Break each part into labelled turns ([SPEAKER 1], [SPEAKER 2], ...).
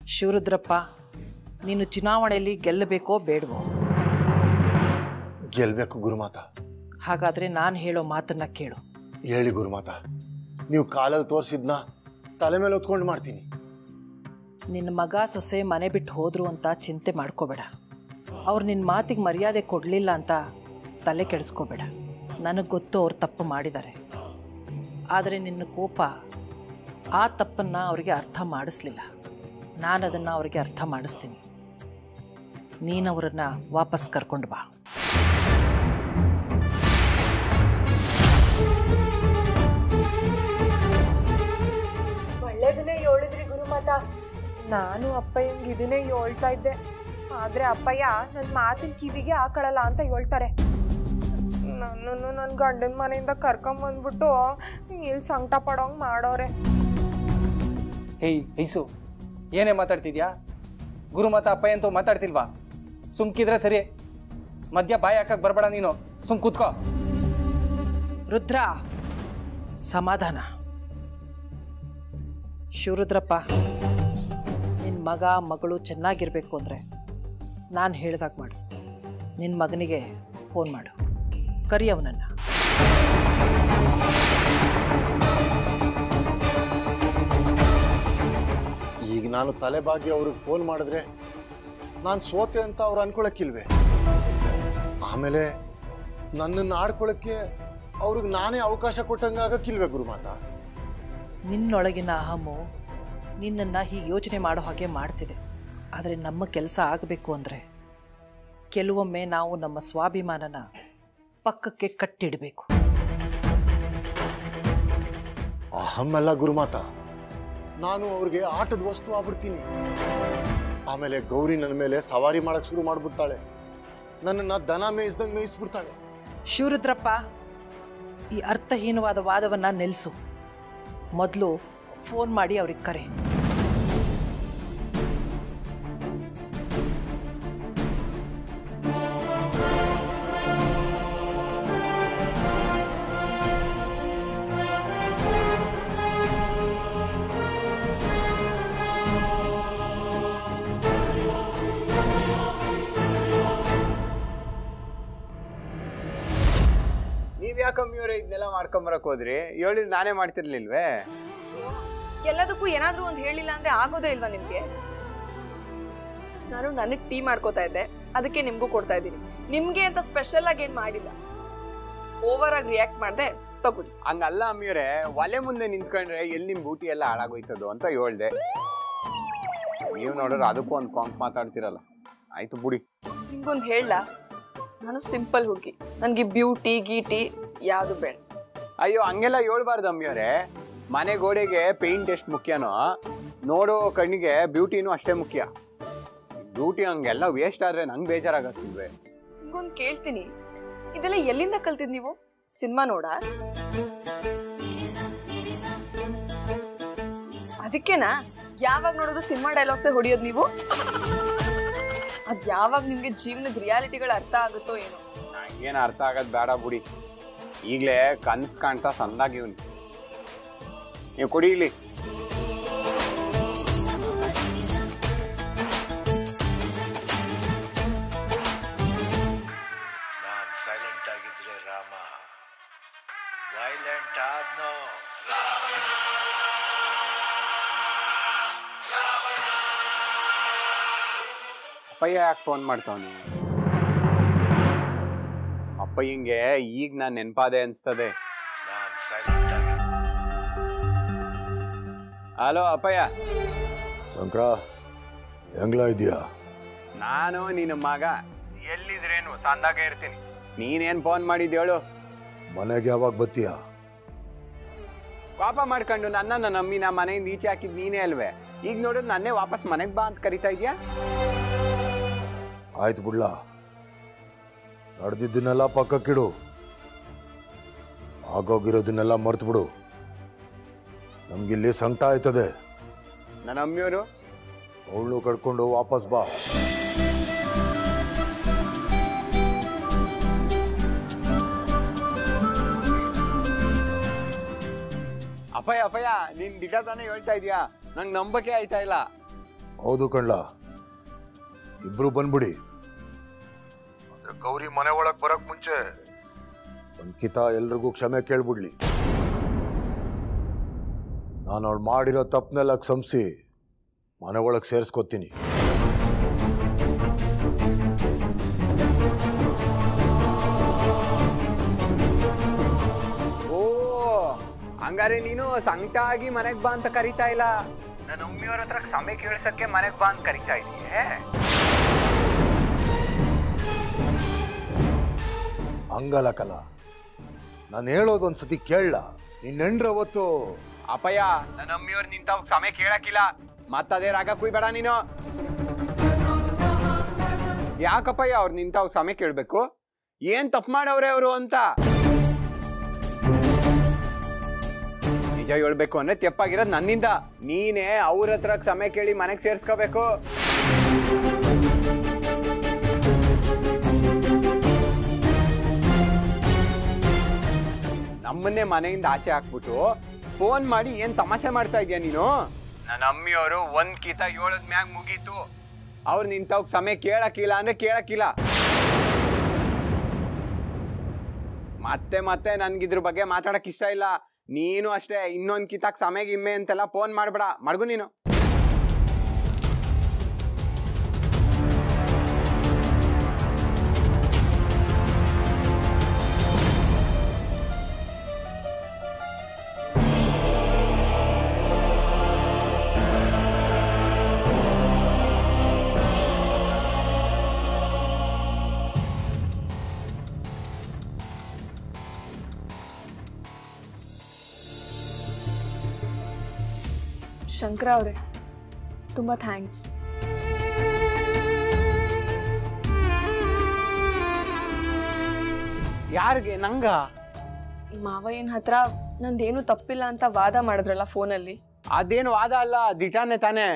[SPEAKER 1] ಶಿವರುದ್ರಪ್ಪ ನೀನು ಚುನಾವಣೆಯಲ್ಲಿ ಗೆಲ್ಲಬೇಕೋ ಬೇಡವೋ
[SPEAKER 2] ಗೆಲ್ಬೇಕು ಗುರುಮಾತ
[SPEAKER 1] ಹಾಗಾದರೆ ನಾನು ಹೇಳೋ ಮಾತನ್ನು ಕೇಳು
[SPEAKER 2] ಹೇಳಿ ಗುರುಮಾತ ನೀವು ಕಾಲಲ್ಲಿ ತೋರಿಸಿದ್ನ ತಲೆ ಮೇಲೆ ಹೊತ್ಕೊಂಡು ಮಾಡ್ತೀನಿ
[SPEAKER 1] ನಿನ್ನ ಮಗ ಸೊಸೆ ಮನೆ ಬಿಟ್ಟು ಹೋದ್ರು ಅಂತ ಚಿಂತೆ ಮಾಡ್ಕೋಬೇಡ ಅವ್ರು ನಿನ್ನ ಮಾತಿಗೆ ಮರ್ಯಾದೆ ಕೊಡಲಿಲ್ಲ ಅಂತ ತಲೆ ಕೆಡಿಸ್ಕೋಬೇಡ ನನಗೆ ಗೊತ್ತು ಅವ್ರು ತಪ್ಪು ಮಾಡಿದ್ದಾರೆ ಆದರೆ ನಿನ್ನ ಕೋಪ ಆ ತಪ್ಪನ್ನು ಅವರಿಗೆ ಅರ್ಥ ಮಾಡಿಸ್ಲಿಲ್ಲ ನಾನು ಅದನ್ನು ಅವರಿಗೆ ಅರ್ಥ ಮಾಡಿಸ್ತೀನಿ ನೀನು ಅವರನ್ನು ವಾಪಸ್ ಕರ್ಕೊಂಡು ಬಾ
[SPEAKER 3] ಒಳ್ಳೇದನ್ನೇ ಹೇಳಿದ್ರಿ ಗುರುಮಾತ ನಾನು ಅಪ್ಪಯ್ಯಂಗೆ ಇದನ್ನೇ ಹೇಳ್ತಾ ಇದ್ದೆ ಆದ್ರೆ ಅಪ್ಪಯ್ಯ ನನ್ನ ಮಾತಿನ ಕಿವಿಗೆ ಹಾಕೊಳ್ಳಲ್ಲ ಅಂತ ಹೇಳ್ತಾರೆ ನನ್ನನ್ನು ನನ್ನ ಗಂಡನ ಮನೆಯಿಂದ ಕರ್ಕೊಂಬಂದ್ಬಿಟ್ಟು ಇಲ್ಲಿ ಸಂಕಟ ಪಡೋಂಗ್ ಮಾಡೋರೆ
[SPEAKER 4] ಹೇಯ್ ಐಸು ಏನೇ ಮಾತಾಡ್ತಿದ್ಯಾ ಗುರುಮತ ಅಪ್ಪ ಅಂತೂ ಮಾತಾಡ್ತಿಲ್ವಾ ಸುಮ್ಕಿದ್ರೆ ಸರಿ ಮಧ್ಯ ಬಾಯಿ ಹಾಕಕ್ ಬರ್ಬೇಡ ನೀನು ಸುಮ್ ಕೂತ್ಕೋ
[SPEAKER 1] ರುದ್ರ ಸಮಾಧಾನ ಶಿವರುದ್ರಪ್ಪ ನಿನ್ನ ಮಗ ಮಗಳು ಚೆನ್ನಾಗಿರಬೇಕು ಅಂದರೆ ನಾನು ಹೇಳ್ದಾಗ ಮಾಡು ನಿನ್ನ ಮಗನಿಗೆ ಫೋನ್ ಮಾಡು ಕರಿ ಅವನನ್ನು
[SPEAKER 2] ಈಗ ನಾನು ತಲೆ ಬಾಗಿ ಅವ್ರಿಗೆ ಫೋನ್ ಮಾಡಿದ್ರೆ ನಾನು ಸೋತೆ ಅಂತ ಅವ್ರು ಅನ್ಕೊಳಕ್ಕಿಲ್ವೇ ಆಮೇಲೆ ನನ್ನನ್ನು ಆಡ್ಕೊಳಕ್ಕೆ ಅವ್ರಿಗೆ ನಾನೇ ಅವಕಾಶ ಕೊಟ್ಟಂಗೆ ಆಗಕ್ಕಿಲ್ವೇ ಗುರುಮಾತ
[SPEAKER 1] ನಿನ್ನೊಳಗಿನ ಅಹಮು ನಿನ್ನನ್ನು ಹೀಗೆ ಯೋಚನೆ ಮಾಡೋ ಹಾಗೆ ಮಾಡ್ತಿದೆ ಆದರೆ ನಮ್ಮ ಕೆಲಸ ಆಗಬೇಕು ಅಂದರೆ ಕೆಲವೊಮ್ಮೆ ನಾವು ನಮ್ಮ ಸ್ವಾಭಿಮಾನನ ಪಕ್ಕಕ್ಕೆ ಕಟ್ಟಿಡಬೇಕು
[SPEAKER 2] ಅಹಮ್ಮಲ್ಲ ಗುರುಮಾತ ನಾನು ಅವ್ರಿಗೆ ಆಟದ ವಸ್ತು ಆಗ್ಬಿಡ್ತೀನಿ ಆಮೇಲೆ ಗೌರಿ ನನ್ನ ಮೇಲೆ ಸವಾರಿ ಮಾಡಕ್ ಶುರು ಮಾಡ್ಬಿಡ್ತಾಳೆ ನನ್ನನ್ನ ದನ ಮೇಯಿಸ್ದಂಗೆ ಮೇಯಿಸ್ಬಿಡ್ತಾಳೆ
[SPEAKER 1] ಶಿವರುದ್ರಪ್ಪ ಈ ಅರ್ಥಹೀನವಾದ ವಾದವನ್ನು ನಿಲ್ಲಿಸು ಮೊದಲು ಫೋನ್ ಮಾಡಿ ಅವ್ರಿಗೆ ಕರೆ
[SPEAKER 5] ನೀವ್ ಯಾಕಮ್ಮಿ ಅವ್ರೆ ಇದನ್ನೆಲ್ಲ ಮಾಡ್ಕೊಂಬರಕ್ ಹೋದ್ರಿ ಹೇಳಿದ್ ನಾನೇ ಮಾಡ್ತಿರ್ಲಿಲ್ವೇ
[SPEAKER 6] ಎಲ್ಲದಕ್ಕೂ ಏನಾದ್ರೂ ಒಂದು ಹೇಳಿಲ್ಲ ಅಂದ್ರೆ ಆಗೋದೇ ಇಲ್ವಾ ನಿಮ್ಗೆ ನಾನು ನನಗ್ ಟೀ ಮಾಡ್ಕೋತಾ ಇದ್ದೆ ಅದಕ್ಕೆ ನಿಮ್ಗೂ ಕೊಡ್ತಾ ಇದ್ದೀನಿ ನಿಮ್ಗೆ ಅಂತ ಸ್ಪೆಷಲ್ ಆಗಿ ಏನ್ ಮಾಡಿಲ್ಲ ಓವರ್ ಆಗಿ ರಿಯಾಕ್ಟ್ ಮಾಡ್ದೆ ತಗೊಳ್ಳಿ
[SPEAKER 5] ಹಂಗಲ್ಲ ಅಮ್ಮಿಯವ್ರೆ ಒಲೆ ಮುಂದೆ ನಿಂತ್ಕೊಂಡ್ರೆ ಎಲ್ಲಿ ನಿಮ್ ಬೂಟಿ ಎಲ್ಲ ಹಾಳಾಗೋಯ್ತದೋ ಅಂತ ಹೇಳ್ದೆ ನೀವು ನೋಡಿದ್ರೆ ಅದಕ್ಕೂ ಒಂದು ಕಾಂಕ್ ಮಾತಾಡ್ತಿರಲ್ಲ ಆಯ್ತು ಬುಡಿ
[SPEAKER 6] ನಿಮ್ಗೊಂದು ಹೇಳ ನಾನು ಸಿಂಪಲ್ ಹುಡುಗಿ ನನ್ಗೆ ಬ್ಯೂಟಿ ಗೀಟಿ ಯಾವುದು ಬೇಡ
[SPEAKER 5] ಅಯ್ಯೋ ಹಂಗೆಲ್ಲ ಹೇಳ್ಬಾರ್ದು ಅಮ್ಮಿಯವ್ರೆ ಮನೆ ಗೋಡೆಗೆ ಪೇಂಟ್ ಎಷ್ಟು ಮುಖ್ಯನೋ ನೋಡೋ ಕಣ್ಣಿಗೆ ಬ್ಯೂಟಿನೂ ಅಷ್ಟೇ ಮುಖ್ಯ ಬ್ಯೂಟಿ ಹಂಗೆಲ್ಲ ವೇಸ್ಟ್ ಆದ್ರೆ ನಂಗೆ ಬೇಜಾರಾಗತ್ತಿಲ್ವೇ
[SPEAKER 6] ನಿಮ್ಗೊಂದು ಕೇಳ್ತೀನಿ ಇದೆಲ್ಲ ಎಲ್ಲಿಂದ ಕಲ್ತಿದ್ ನೀವು ಸಿನಿಮಾ ನೋಡ ಅದಕ್ಕೆನಾ ಯಾವಾಗ ನೋಡಿದ್ರು ಸಿನಿಮಾ ಡೈಲಾಗ್ಸೇ ಹೊಡಿಯೋದು ನೀವು ಅದ್ ಯಾವಾಗ ನಿಮ್ಗೆ ಜೀವನದ ರಿಯಾಲಿಟಿಗಳು ಅರ್ಥ ಆಗುತ್ತೋ ಏನೋ
[SPEAKER 5] ನಂಗೇನು ಅರ್ಥ ಆಗೋದು ಬೇಡ ಬುಡಿ ಈಗಲೇ ಕನ್ಸ್ ಕಾಣ್ತಾ ಸಂದಾಗಿವ್ನಿ ನೀವು ಕುಡಿ ಇಲ್ಲಿ
[SPEAKER 7] ನಾನ್ ಸೈಲೆಂಟ್ ಆಗಿದ್ರೆ ರಾಮ ವೈಲೆಂಟ್ ಆದ್ನೋ
[SPEAKER 5] ಅಪ್ಪಯ್ಯ ಯಾಕೆ ಫೋನ್ ಮಾಡ್ತಾವನಿ ಅಪ್ಪಯ್ಯಂಗೆ ಈಗ ನಾನು ನೆನಪಾದೆ ಅನ್ಸ್ತದೆ
[SPEAKER 7] ನಾನ್ ಸೈಲೆಂಟ್ ಆಗಿ
[SPEAKER 5] ಹಲೋ ಅಪ್ಪಯ್ಯ
[SPEAKER 2] ಶಂಕರ ಹೆಂಗ್ಲ ಇದೆಯಾ
[SPEAKER 5] ನಾನು ನಿನ್ನ ಮಗ ಎಲ್ಲಿದ್ರೇನು ಸಂದಾಗ ಇರ್ತೀನಿ ನೀನೇನ್ ಫೋನ್ ಮಾಡಿದ್ ಹೇಳು
[SPEAKER 2] ಮನೆಗೆ ಯಾವಾಗ ಬತ್ತೀಯಾ
[SPEAKER 5] ಪಾಪ ಮಾಡ್ಕೊಂಡು ನನ್ನ ನನ್ನ ಅಮ್ಮಿ ನಾ ಮನೆಯಿಂದ ಈಚೆ ಹಾಕಿದ್ ನೀನೇ ಅಲ್ವೇ ಈಗ ನೋಡಿದ್ ನನ್ನೇ ವಾಪಸ್ ಮನೆಗ್ ಬಾ ಅಂತ ಕರಿತಾ ಇದ್ಯಾ
[SPEAKER 2] ಆಯ್ತು ಬಿಡ್ಲ ನಡೆದಿದ್ದನ್ನೆಲ್ಲ ಪಕ್ಕಕ್ಕಿಡು ಆಗೋಗಿರೋದನ್ನೆಲ್ಲ ಮರ್ತು ಬಿಡು ನಮ್ಗಿಲ್ಲಿ ಸಂಕಟ ಆಯ್ತದೆ
[SPEAKER 5] ನನ್ನ ಅಮ್ಮಿಯವರು
[SPEAKER 2] ಅವಳು ಕಡ್ಕೊಂಡು ವಾಪಸ್ ಬಾ
[SPEAKER 5] ಅಪ್ಪಯ್ಯ ಅಪ್ಪಯ್ಯ ನೀನ್ ದಿಟ ತಾನೇ ಹೇಳ್ತಾ ಇದೀಯಾ ನಂಗೆ ನಂಬಕ್ಕೆ ಆಯ್ತಾ ಇಲ್ಲ
[SPEAKER 2] ಹೌದು ಕಣ್ಲ ಇಬ್ರು ಬಂದ್ಬಿಡಿ ಆದ್ರೆ ಗೌರಿ ಮನೆ ಒಳಗ್ ಬರಕ್ ಮುಂಚೆ ಒಂದ್ಕಿತ ಎಲ್ರಿಗೂ ಕ್ಷಮೆ ಕೇಳ್ಬಿಡ್ಲಿ ನಾನು ಅವಳು ಮಾಡಿರೋ ತಪ್ಪನೆಲ್ಲ ಕ್ಷಮಿಸಿ ಮನೆ ಒಳಗೆ ಸೇರಿಸ್ಕೊತೀನಿ
[SPEAKER 5] ಓ ಹಂಗಾರೆ ನೀನು ಸಂಕಟ ಆಗಿ ಮನೆಗ್ ಬಾ ಅಂತ ಕರಿತಾ ಇಲ್ಲ ನನ್ನ ಅಮ್ಮಿಯವ್ರ ಹತ್ರ ಸಮಯ ಕೇಳ್ಸಕ್ಕೆ ಮನೆಗ್ ಬಾ ಅಂತ ಕರಿತಾ ಇದೀಯೇ
[SPEAKER 2] ಹಂಗಲ್ಲ ಕಲ ನಾನು ಹೇಳೋದು ಒಂದ್ಸತಿ ಕೇಳಲ್ಲ ನಿನ್ನ ಹೆಂಡ್ರ ಅವತ್ತು
[SPEAKER 5] ಅಪ್ಪಯ್ಯ ನನ್ನ ಅಮ್ಮಿಯವ್ರು ನಿಂತಾವ್ ಸಮಯ ಕೇಳಕ್ಕಿಲ್ಲ ಮತ್ತದೇ ರಾಗ ಕುಯ್ಬೇಡ ನೀನು ಯಾಕಪ್ಪಯ್ಯ ಅವ್ರು ನಿಂತಾವ್ ಸಮಯ ಕೇಳ್ಬೇಕು ಏನ್ ತಪ್ಪು ಮಾಡವ್ರೆ ಅವರು ಅಂತ ನಿಜ ಹೇಳ್ಬೇಕು ಅಂದ್ರೆ ತೆಪ್ಪಾಗಿರೋದು ನನ್ನಿಂದ ನೀನೇ ಅವ್ರ ಹತ್ರ ಸಮಯ ಕೇಳಿ ಮನೆಗೆ ಸೇರ್ಸ್ಕೋಬೇಕು ನಮ್ಮನ್ನೇ ಮನೆಯಿಂದ ಆಚೆ ಹಾಕ್ಬಿಟ್ಟು ಫೋನ್ ಮಾಡಿ ಏನ್ ತಮಾಷೆ ಮಾಡ್ತಾ ಇದೀಯ ನೀನು ನನ್ನ ಅಮ್ಮಿಯವರು ಒಂದ್ ಕಿತ ಏಳದ್ ಮ್ಯಾಗ್ ಮುಗೀತು ಅವ್ರು ನಿಂತವ್ ಸಮಯ ಕೇಳಕ್ಕಿಲ್ಲ ಅಂದ್ರೆ ಕೇಳಕ್ಕಿಲ್ಲ ಮತ್ತೆ ಮತ್ತೆ ನನ್ಗಿದ್ರ ಬಗ್ಗೆ ಮಾತಾಡಕ್ ಇಷ್ಟ ಇಲ್ಲ ನೀನು ಅಷ್ಟೇ ಇನ್ನೊಂದ್ ಕಿತಾಕ್ ಸಮಯ ಗಿಮ್ಮೆ ಅಂತೆಲ್ಲ ಫೋನ್ ಮಾಡ್ಬೇಡ ಮಡ್ಗು ನೀನು
[SPEAKER 6] ಶಂಕರ ಅವರೇ ತುಂಬ ಥ್ಯಾಂಕ್ಸ್
[SPEAKER 5] ಯಾರಿಗೆ ನಂಗ
[SPEAKER 6] ಮಾವಯ್ಯನ ಹತ್ರ ನಂದೇನು ತಪ್ಪಿಲ್ಲ ಅಂತ ವಾದ ಮಾಡಿದ್ರಲ್ಲ ಫೋನಲ್ಲಿ
[SPEAKER 5] ಅದೇನು ವಾದ ಅಲ್ಲ ದಿಟಾನೆ ತಾನೇ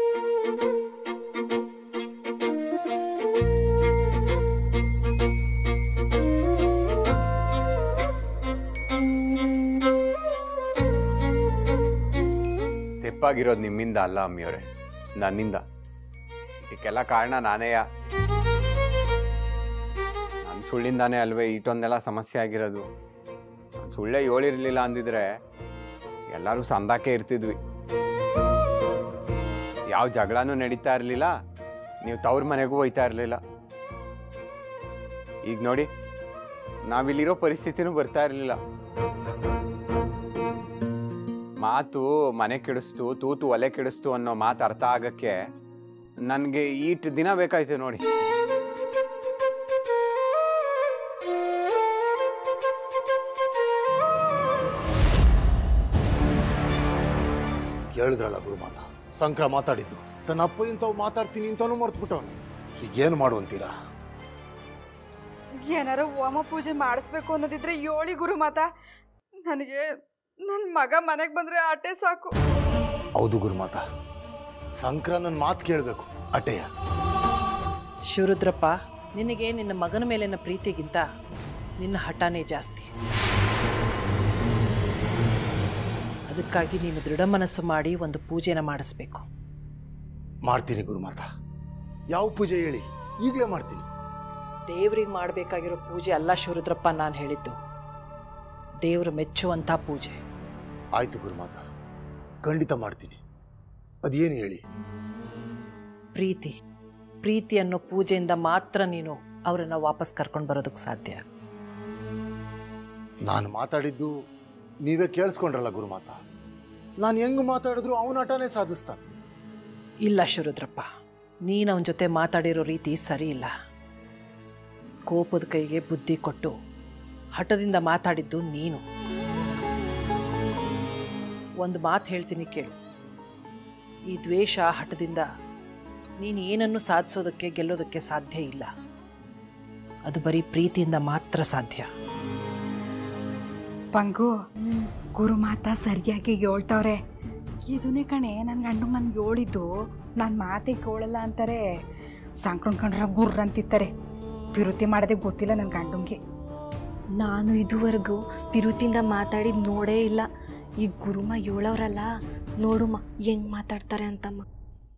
[SPEAKER 5] ತೆಪ್ಪಾಗಿರೋದು ನಿಮ್ಮಿಂದ ಅಲ್ಲ ಅಮ್ಮಿಯವರೇ ನನ್ನಿಂದ ಇದಕ್ಕೆಲ್ಲ ಕಾರಣ ನಾನೇಯ ನನ್ನ ಸುಳ್ಳಿಂದಾನೇ ಅಲ್ವೇ ಇಷ್ಟೊಂದೆಲ್ಲ ಸಮಸ್ಯೆ ಆಗಿರೋದು ನಾನ್ ಸುಳ್ಳೇ ಹೇಳಿರ್ಲಿಲ್ಲ ಅಂದಿದ್ರೆ ಎಲ್ಲರೂ ಸಂದಾಕೆ ಇರ್ತಿದ್ವಿ ಯಾವ ಜಗಳನೂ ನಡೀತಾ ಇರಲಿಲ್ಲ ನೀವು ತವ್ರ ಮನೆಗೂ ಹೋಯ್ತಾ ಇರಲಿಲ್ಲ ಈಗ ನೋಡಿ ನಾವಿಲ್ಲಿರೋ ಪರಿಸ್ಥಿತಿನೂ ಬರ್ತಾ ಇರಲಿಲ್ಲ ಮಾತು ಮನೆ ಕೆಡಿಸ್ತು ತೂತು ಒಲೆ ಕೆಡಿಸ್ತು ಅನ್ನೋ ಮಾತು ಅರ್ಥ ಆಗಕ್ಕೆ ನನಗೆ ಈಟ್ ದಿನ ಬೇಕಾಯ್ತು ನೋಡಿ
[SPEAKER 2] ಕೇಳಿದ್ರಲ್ಲ ಗುರುಮಾತ ಸಂಕ್ರ ಮಾತಾಡಿದ್ದು ತನ್ನ ಅಪ್ಪ ಇಂಥವು ಮಾತಾಡ್ತೀನಿ ಅಂತಾನು ಮರ್ತ್ಬಿಟ್ಟವನು ಈಗೇನು ಮಾಡುವಂತೀರಾ
[SPEAKER 8] ಏನಾರ ಹೋಮ ಪೂಜೆ ಮಾಡಿಸ್ಬೇಕು ಅನ್ನೋದಿದ್ರೆ ಏಳಿ ಗುರು ಮಾತ ನನಗೆ ನನ್ನ ಮಗ ಮನೆಗೆ ಬಂದರೆ ಆಟೆ ಸಾಕು
[SPEAKER 2] ಹೌದು ಗುರುಮಾತ ಸಂಕ್ರ ನನ್ನ ಮಾತು ಕೇಳಬೇಕು ಅಟೆಯ
[SPEAKER 1] ಶಿವರುದ್ರಪ್ಪ ನಿನಗೆ ನಿನ್ನ ಮಗನ ಮೇಲಿನ ಪ್ರೀತಿಗಿಂತ ನಿನ್ನ ಹಠಾನೇ ಜಾಸ್ತಿ ಅದಕ್ಕಾಗಿ ನೀನು ದೃಢ ಮನಸ್ಸು ಮಾಡಿ ಒಂದು ಪೂಜೆನ ಮಾಡಿಸ್ಬೇಕು
[SPEAKER 2] ಮಾಡ್ತೀನಿ ಗುರುಮಾತ ಯಾವ ಪೂಜೆ ಹೇಳಿ ಈಗಲೇ ಮಾಡ್ತೀನಿ
[SPEAKER 1] ದೇವ್ರಿಗೆ ಮಾಡಬೇಕಾಗಿರೋ ಪೂಜೆ ಅಲ್ಲ ಶಿವರುದ್ರಪ್ಪ ನಾನು ಹೇಳಿದ್ದು ದೇವರು ಮೆಚ್ಚುವಂಥ ಪೂಜೆ
[SPEAKER 2] ಆಯ್ತು ಗುರುಮಾತ ಖಂಡಿತ ಮಾಡ್ತೀನಿ ಅದೇನು ಹೇಳಿ
[SPEAKER 1] ಪ್ರೀತಿ ಪ್ರೀತಿ ಅನ್ನೋ ಪೂಜೆಯಿಂದ ಮಾತ್ರ ನೀನು ಅವರನ್ನು ವಾಪಸ್ ಕರ್ಕೊಂಡು ಬರೋದಕ್ಕೆ ಸಾಧ್ಯ
[SPEAKER 2] ನಾನು ಮಾತಾಡಿದ್ದು ನೀವೇ ಕೇಳಿಸ್ಕೊಂಡ್ರಲ್ಲ ಗುರುಮಾತ ನಾನು ಹೆಂಗ್ ಮಾತಾಡಿದ್ರು ಅವನ ಆಟನೇ ಸಾಧಿಸ್ತಾನೆ
[SPEAKER 1] ಇಲ್ಲ ಶಿವರುದ್ರಪ್ಪ ನೀನು ಅವನ ಜೊತೆ ಮಾತಾಡಿರೋ ರೀತಿ ಸರಿ ಇಲ್ಲ ಕೋಪದ ಕೈಗೆ ಬುದ್ಧಿ ಕೊಟ್ಟು ಹಠದಿಂದ ಮಾತಾಡಿದ್ದು ನೀನು ಒಂದು ಮಾತು ಹೇಳ್ತೀನಿ ಕೇಳು ಈ ದ್ವೇಷ ಹಠದಿಂದ ನೀನು ಏನನ್ನು ಸಾಧಿಸೋದಕ್ಕೆ ಗೆಲ್ಲೋದಕ್ಕೆ ಸಾಧ್ಯ ಇಲ್ಲ ಅದು ಬರೀ ಪ್ರೀತಿಯಿಂದ ಮಾತ್ರ ಸಾಧ್ಯ
[SPEAKER 8] ಪಂಗು ಗುರುಮಾತ ಸರಿಯಾಗಿ ಹೇಳ್ತವ್ರೆ ಇದನ್ನೇ ಕಣೆ ನನ್ನ ಗಂಡು ನನ್ಗೆ ಹೇಳಿದ್ದು ನನ್ನ ಮಾತೆ ಕೇಳಲ್ಲ ಅಂತಾರೆ ಸಂಕ್ರಣ್ಕೊಂಡ್ರ ಗುರ್ರ ಅಂತಿರ್ತಾರೆ ಪಿರುತಿ ಮಾಡೋದೇ ಗೊತ್ತಿಲ್ಲ ನನ್ನ ಗಂಡಂಗೆ
[SPEAKER 9] ನಾನು ಇದುವರೆಗೂ ಪಿರುತಿಂದ ಮಾತಾಡಿದ್ ನೋಡೇ ಇಲ್ಲ ಈ ಗುರುಮ ಹೇಳೋರಲ್ಲ ನೋಡುಮ್ಮ ಹೆಂಗ್ ಮಾತಾಡ್ತಾರೆ ಅಂತಮ್ಮ